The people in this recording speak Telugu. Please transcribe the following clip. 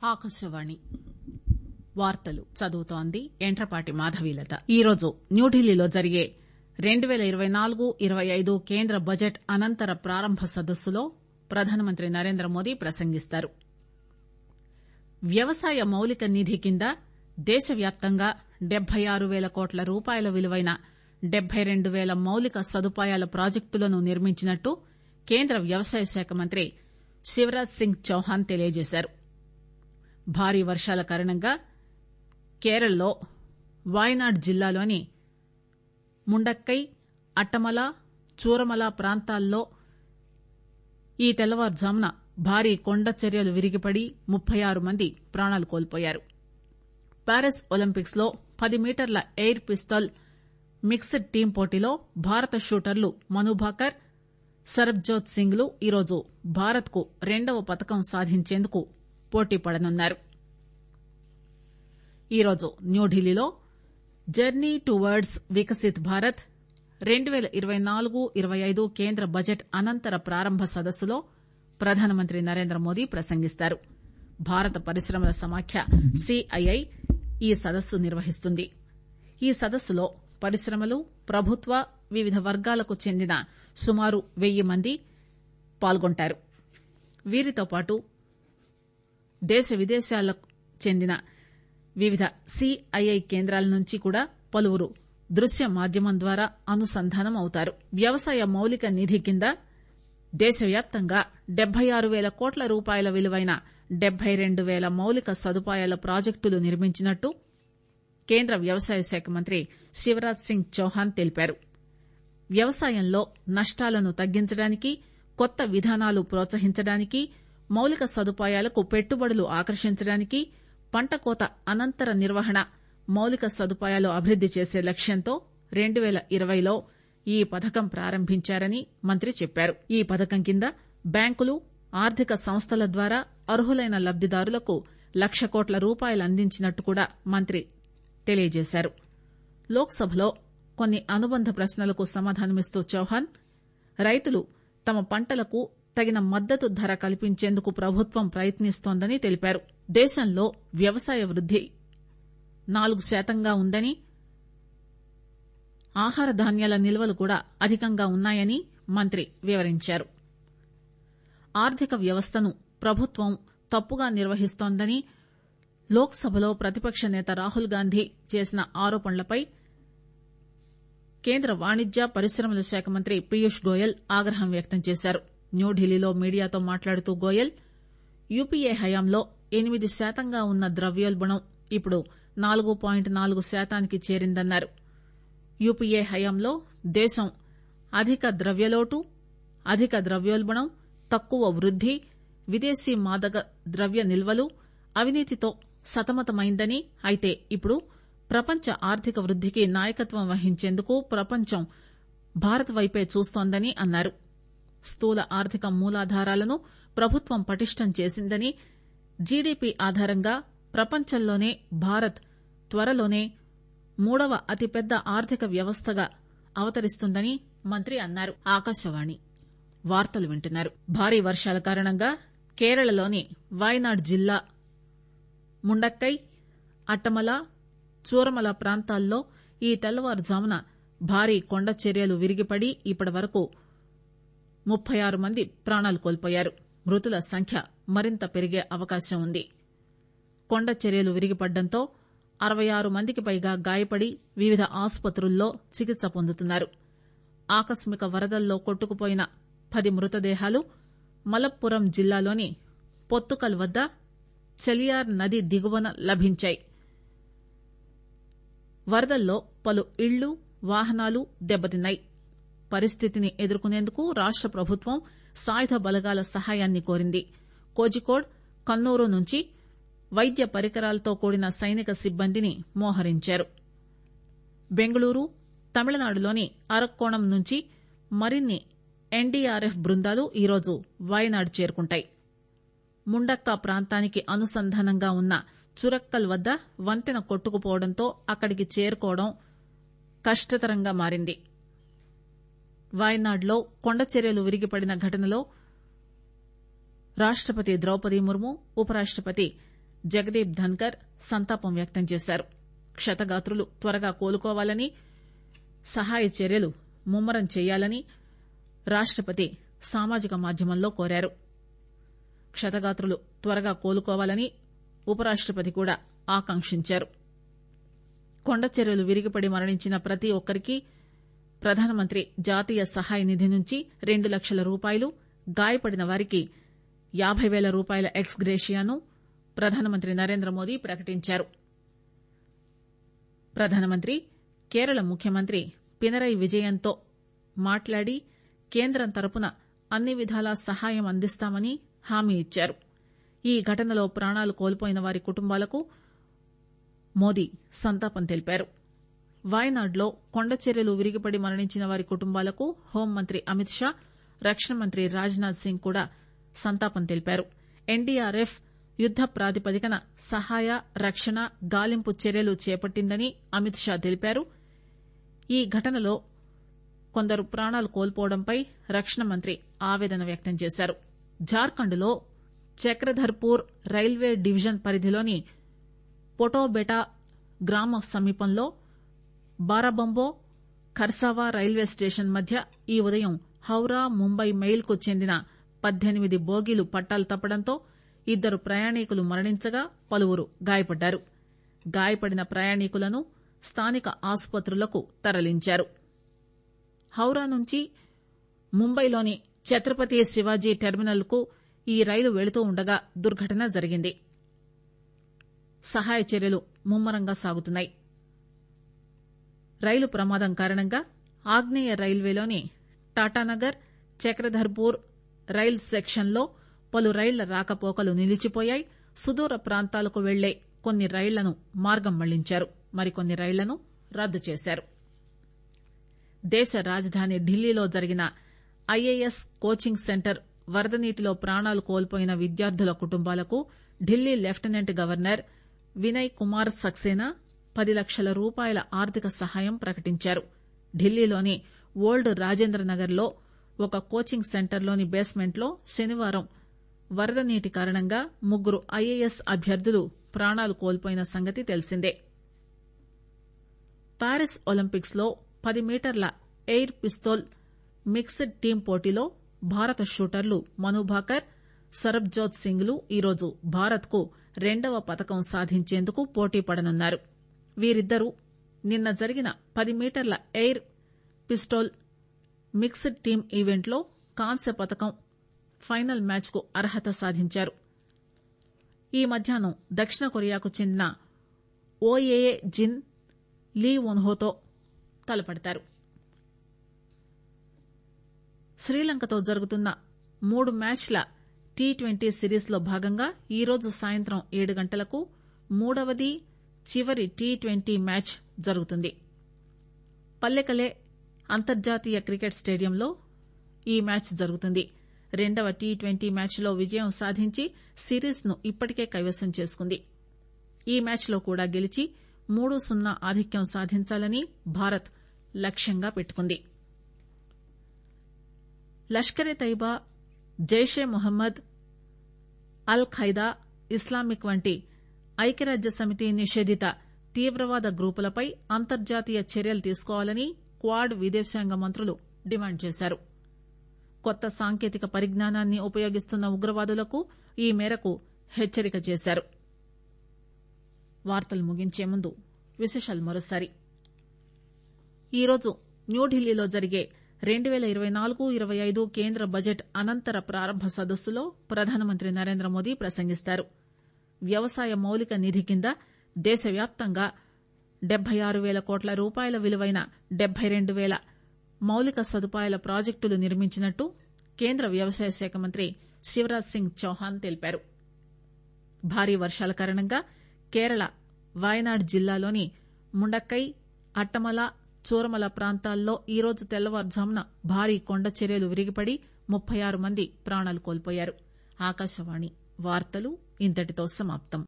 ఆకాశవాణి వార్తలు చదువుతోంది యంట్రపాటి మాధవీలత ఈరోజు న్యూఢిల్లీలో జరిగే రెండు పేల ఇరవై నాలుగు ఇరవై ఐదు కేంద్ర బడ్జెట్ అనంతర ప్రారంభ సదస్సులో ప్రధానమంత్రి నరేంద్రమోదీ ప్రసంగిస్తారు వ్యవసాయ మౌలిక నిధి కింద దేశవ్యాప్తంగా డెబ్బై ఆరు పేల కోట్ల రూపాయల విలువైన డెబ్బై రెండు పేల మౌలిక సదుపాయాల ప్రాజెక్టులను నిర్మించినట్టు కేంద్ర వ్యవసాయ శాఖ మంత్రి శివరాజ్ సింగ్ చౌహాన్ తెలియజేశారు భారీ వర్షాల కారణంగా కేరళలో వాయనాడ్ జిల్లాలోని ముండక్కై అట్టమల చూరమల ప్రాంతాల్లో ఈ తెల్లవారుజామున భారీ కొండ చర్యలు విరిగిపడి ముప్పై ఆరు మంది ప్రాణాలు కోల్పోయారు ప్యారిస్ ఒలింపిక్స్ లో పది మీటర్ల ఎయిర్ పిస్తల్ మిక్స్డ్ టీం పోటీలో భారత షూటర్లు మనుభాకర్ సరబ్జోత్ సింగ్ లు ఈరోజు భారత్ కు రెండవ పతకం సాధించేందుకు పోటీ పడనున్నారు ఈరోజు న్యూఢిల్లీలో జర్నీ టువర్డ్స్ వికసిత్ భారత్ రెండు పేల ఇరవై నాలుగు ఇరవై ఐదు కేంద్ర బడ్జెట్ అనంతర ప్రారంభ సదస్సులో ప్రధానమంత్రి నరేంద్రమోదీ ప్రసంగిస్తారు భారత పరిశ్రమల సమాఖ్య సిఐఐ ఈ సదస్సు నిర్వహిస్తుంది ఈ సదస్సులో పరిశ్రమలు ప్రభుత్వ వివిధ వర్గాలకు చెందిన సుమారు వెయ్యి మంది పాల్గొంటారు వీరితో పాటు దేశ విదేశాలకు చెందిన వివిధ సిఐఐ కేంద్రాల నుంచి కూడా పలువురు దృశ్య మాధ్యమం ద్వారా అనుసంధానం అవుతారు వ్యవసాయ మౌలిక నిధి కింద దేశవ్యాప్తంగా డెబ్బై ఆరు పేల కోట్ల రూపాయల విలువైన డెబ్బై రెండు పేల మౌలిక సదుపాయాల ప్రాజెక్టులు నిర్మించినట్టు కేంద్ర వ్యవసాయ శాఖ మంత్రి శివరాజ్ సింగ్ చౌహాన్ తెలిపారు వ్యవసాయంలో నష్టాలను తగ్గించడానికి కొత్త విధానాలు ప్రోత్సహించడానికి మౌలిక సదుపాయాలకు పెట్టుబడులు ఆకర్షించడానికి పంట కోత అనంతర నిర్వహణ మౌలిక సదుపాయాలు అభివృద్ది చేసే లక్ష్యంతో రెండు పేల ఇరవైలో ఈ పథకం ప్రారంభించారని మంత్రి చెప్పారు ఈ పథకం కింద బ్యాంకులు ఆర్థిక సంస్థల ద్వారా అర్హులైన లబ్దిదారులకు లక్ష కోట్ల రూపాయలు అందించినట్టు కూడా మంత్రి తెలియజేశారు లోక్ సభలో కొన్ని అనుబంధ ప్రశ్నలకు సమాధానమిస్తూ చౌహాన్ రైతులు తమ పంటలకు తగిన మద్దతు ధర కల్పించేందుకు ప్రభుత్వం ప్రయత్నిస్తోందని తెలిపారు దేశంలో వ్యవసాయ వృద్ది నాలుగు శాతంగా ఉందని ఆహార ధాన్యాల నిల్వలు కూడా అధికంగా ఉన్నాయని మంత్రి వివరించారు ఆర్థిక వ్యవస్థను ప్రభుత్వం తప్పుగా నిర్వహిస్తోందని లోక్ సభలో ప్రతిపక్ష నేత రాహుల్ గాంధీ చేసిన ఆరోపణలపై కేంద్ర వాణిజ్య పరిశ్రమల శాఖ మంత్రి పీయూష్ గోయల్ ఆగ్రహం వ్యక్తం చేశారు న్యూఢిల్లీలో మీడియాతో మాట్లాడుతూ గోయల్ యూపీఏ హయాంలో ఎనిమిది శాతంగా ఉన్న ద్రవ్యోల్బణం ఇప్పుడు నాలుగు పాయింట్ నాలుగు శాతానికి చేరిందన్నారు యూపీఏ హయాంలో దేశం అధిక ద్రవ్యలోటు అధిక ద్రవ్యోల్బణం తక్కువ వృద్ది విదేశీ మాదక ద్రవ్య నిల్వలు అవినీతితో సతమతమైందని అయితే ఇప్పుడు ప్రపంచ ఆర్థిక వృద్దికి నాయకత్వం వహించేందుకు ప్రపంచం భారత్ వైపే చూస్తోందని అన్నారు స్థూల ఆర్థిక మూలాధారాలను ప్రభుత్వం పటిష్టం చేసిందని జీడీపీ ఆధారంగా ప్రపంచంలోనే భారత్ త్వరలోనే మూడవ అతిపెద్ద ఆర్థిక వ్యవస్థగా అవతరిస్తుందని మంత్రి అన్నారు ఆకాశవాణి వార్తలు వింటున్నారు భారీ వర్షాల కారణంగా కేరళలోని వాయనాడ్ జిల్లా ముండక్కై అట్టమల చూరమల ప్రాంతాల్లో ఈ తెల్లవారుజామున భారీ కొండ చర్యలు విరిగిపడి ఇప్పటి వరకు ముప్పై ఆరు మంది ప్రాణాలు కోల్పోయారు మృతుల సంఖ్య మరింత పెరిగే అవకాశం ఉంది కొండ చర్యలు విరిగిపడడంతో అరవై ఆరు మందికి పైగా గాయపడి వివిధ ఆసుపత్రుల్లో చికిత్స పొందుతున్నారు ఆకస్మిక వరదల్లో కొట్టుకుపోయిన పది మృతదేహాలు మలప్పురం జిల్లాలోని పొత్తుకల్ వద్ద చెలియార్ నది దిగువన లభించాయి వరదల్లో పలు ఇళ్లు వాహనాలు దెబ్బతిన్నాయి పరిస్థితిని ఎదుర్కొనేందుకు రాష్ట ప్రభుత్వం సాయుధ బలగాల సహాయాన్ని కోరింది కోజికోడ్ కన్నూరు నుంచి వైద్య పరికరాలతో కూడిన సైనిక సిబ్బందిని మోహరించారు బెంగళూరు తమిళనాడులోని అరక్కోణం నుంచి మరిన్ని ఎన్డీఆర్ఎఫ్ బృందాలు ఈరోజు వాయనాడ్ చేరుకుంటాయి ముండక్క ప్రాంతానికి అనుసంధానంగా ఉన్న చురక్కల్ వద్ద వంతెన కొట్టుకుపోవడంతో అక్కడికి చేరుకోవడం కష్టతరంగా మారింది వాయనాడ్లో కొండచర్యలు విరిగిపడిన ఘటనలో రాష్టపతి ద్రౌపది ముర్ము ఉపరాష్టపతి జగదీప్ ధన్కర్ సంతాపం వ్యక్తం చేశారు క్షతగాత్రులు త్వరగా కోలుకోవాలని సహాయ చర్యలు ముమ్మరం చేయాలని రాష్టపతి సామాజిక మాధ్యమంలో కోరారు క్షతగాత్రులు త్వరగా కోలుకోవాలని ఉపరాష్టపతి కూడా ఆకాంక్షించారు కొండ చర్యలు విరిగిపడి మరణించిన ప్రతి ఒక్కరికి ప్రధానమంత్రి జాతీయ సహాయ నిధి నుంచి రెండు లక్షల రూపాయలు గాయపడిన వారికి యాబై పేల రూపాయల ఎక్స్ గ్రేషియాను ప్రధానమంత్రి నరేంద్ర మోదీ ప్రకటించారు ప్రధానమంత్రి కేరళ ముఖ్యమంత్రి పినరయ్ విజయన్తో మాట్లాడి కేంద్రం తరపున అన్ని విధాలా సహాయం అందిస్తామని హామీ ఇచ్చారు ఈ ఘటనలో ప్రాణాలు కోల్పోయిన వారి కుటుంబాలకు మోదీ సంతాపం తెలిపారు వాయనాడ్లో కొండచర్యలు విరిగిపడి మరణించిన వారి కుటుంబాలకు హోంమంత్రి అమిత్ షా రక్షణ మంత్రి రాజ్ నాథ్ సింగ్ కూడా సంతాపం తెలిపారు ఎన్డీఆర్ఎఫ్ యుద్ద ప్రాతిపదికన సహాయ రక్షణ గాలింపు చర్యలు చేపట్టిందని అమిత్ షా తెలిపారు ఈ ఘటనలో కొందరు ప్రాణాలు కోల్పోవడంపై రక్షణ మంత్రి ఆవేదన వ్యక్తం చేశారు జార్ఖండ్ లో చక్రధర్పూర్ రైల్వే డివిజన్ పరిధిలోని పొటోబెటా గ్రామ సమీపంలో బారాబంబో ఖర్సావా రైల్వే స్టేషన్ మధ్య ఈ ఉదయం హౌరా ముంబై మెయిల్ కు చెందిన పద్దెనిమిది బోగీలు పట్టాలు తప్పడంతో ఇద్దరు ప్రయాణికులు మరణించగా పలువురు గాయపడ్డారు గాయపడిన ప్రయాణికులను స్థానిక ఆసుపత్రులకు తరలించారు హౌరా నుంచి ముంబైలోని ఛత్రపతి శివాజీ టెర్మినల్ కు ఈ రైలు వెళుతూ ఉండగా దుర్ఘటన జరిగింది సహాయ చర్యలు ముమ్మరంగా సాగుతున్నాయి రైలు ప్రమాదం కారణంగా ఆగ్నేయ రైల్వేలోని టాటానగర్ చక్రధర్పూర్ రైల్ సెక్షన్లో పలు రైళ్ల రాకపోకలు నిలిచిపోయాయి సుదూర ప్రాంతాలకు వెళ్లే కొన్ని రైళ్లను మార్గం మళ్లించారు మరికొన్ని రైళ్లను రద్దు చేశారు దేశ రాజధాని ఢిల్లీలో జరిగిన ఐఏఎస్ కోచింగ్ సెంటర్ వరద నీటిలో ప్రాణాలు కోల్పోయిన విద్యార్థుల కుటుంబాలకు ఢిల్లీ లెఫ్టినెంట్ గవర్నర్ వినయ్ కుమార్ సక్సేనా పది లక్షల రూపాయల ఆర్థిక సహాయం ప్రకటించారు ఢిల్లీలోని ఓల్డ్ రాజేంద్రనగర్ లో ఒక కోచింగ్ సెంటర్లోని బేస్మెంట్ లో శనివారం వరద నీటి కారణంగా ముగ్గురు ఐఏఎస్ అభ్యర్థులు ప్రాణాలు కోల్పోయిన సంగతి తెలిసిందే పారిస్ ఒలింపిక్స్ లో పది మీటర్ల ఎయిర్ పిస్తోల్ మిక్స్డ్ టీం పోటీలో భారత షూటర్లు మనుభాకర్ సరబ్జోత్ సింగ్ లు ఈరోజు భారత్ కు రెండవ పతకం సాధించేందుకు పోటీ పడనున్నారు వీరిద్దరూ నిన్న జరిగిన పది మీటర్ల ఎయిర్ పిస్టోల్ మిక్స్డ్ టీం ఈవెంట్లో కాంస్య పతకం ఫైనల్ మ్యాచ్ కు అర్హత సాధించారు ఈ మధ్యాహ్నం దక్షిణ కొరియాకు చెందిన ఓఏఏ జిన్ లీ వొన్హోతో తలపడతారు శ్రీలంకతో జరుగుతున్న మూడు మ్యాచ్ల టీ ట్వంటీ సిరీస్ లో భాగంగా ఈరోజు సాయంత్రం ఏడు గంటలకు మూడవది చివరి టీ ట్వంటీ మ్యాచ్ జరుగుతుంది పల్లెకలే అంతర్జాతీయ క్రికెట్ స్టేడియంలో ఈ మ్యాచ్ జరుగుతుంది రెండవ టీ ట్వంటీ మ్యాచ్ లో విజయం సాధించి సిరీస్ ను ఇప్పటికే కైవసం చేసుకుంది ఈ మ్యాచ్ లో కూడా గెలిచి మూడు సున్నా ఆధిక్యం సాధించాలని భారత్ లక్ష్యంగా పెట్టుకుంది లష్కరే తైబా జైషే మొహమ్మద్ అల్ ఖైదా ఇస్లామిక్ వంటి ఐక్యరాజ్య సమితి నిషేధిత తీవ్రవాద గ్రూపులపై అంతర్జాతీయ చర్యలు తీసుకోవాలని క్వాడ్ విదేశాంగ మంత్రులు డిమాండ్ చేశారు కొత్త సాంకేతిక పరిజ్ఞానాన్ని ఉపయోగిస్తున్న ఉగ్రవాదులకు ఈ మేరకు హెచ్చరిక చేశారు వార్తలు ముగించే ముందు విశేషాలు మరోసారి ఈరోజు న్యూఢిల్లీలో జరిగే రెండు పేల ఇరవై నాలుగు ఇరవై ఐదు కేంద్ర బడ్జెట్ అనంతర ప్రారంభ సదస్సులో ప్రధానమంత్రి నరేంద్ర మోదీ ప్రసంగిస్తారు వ్యవసాయ మౌలిక నిధి కింద దేశవ్యాప్తంగా డెబ్బై ఆరు పేల కోట్ల రూపాయల విలువైన డెబ్బై రెండు పేల మౌలిక సదుపాయాల ప్రాజెక్టులు నిర్మించినట్టు కేంద్ర వ్యవసాయ శాఖ మంత్రి శివరాజ్ సింగ్ చౌహాన్ తెలిపారు భారీ వర్షాల కారణంగా కేరళ వాయనాడ్ జిల్లాలోని ముండక్కై అట్టమల చూరమల ప్రాంతాల్లో ఈరోజు తెల్లవారుజామున భారీ కొండ చర్యలు విరిగిపడి ముప్పై ఆరు మంది ప్రాణాలు కోల్పోయారు ఆకాశవాణి వార్తలు ఇంతటితో సమాప్తం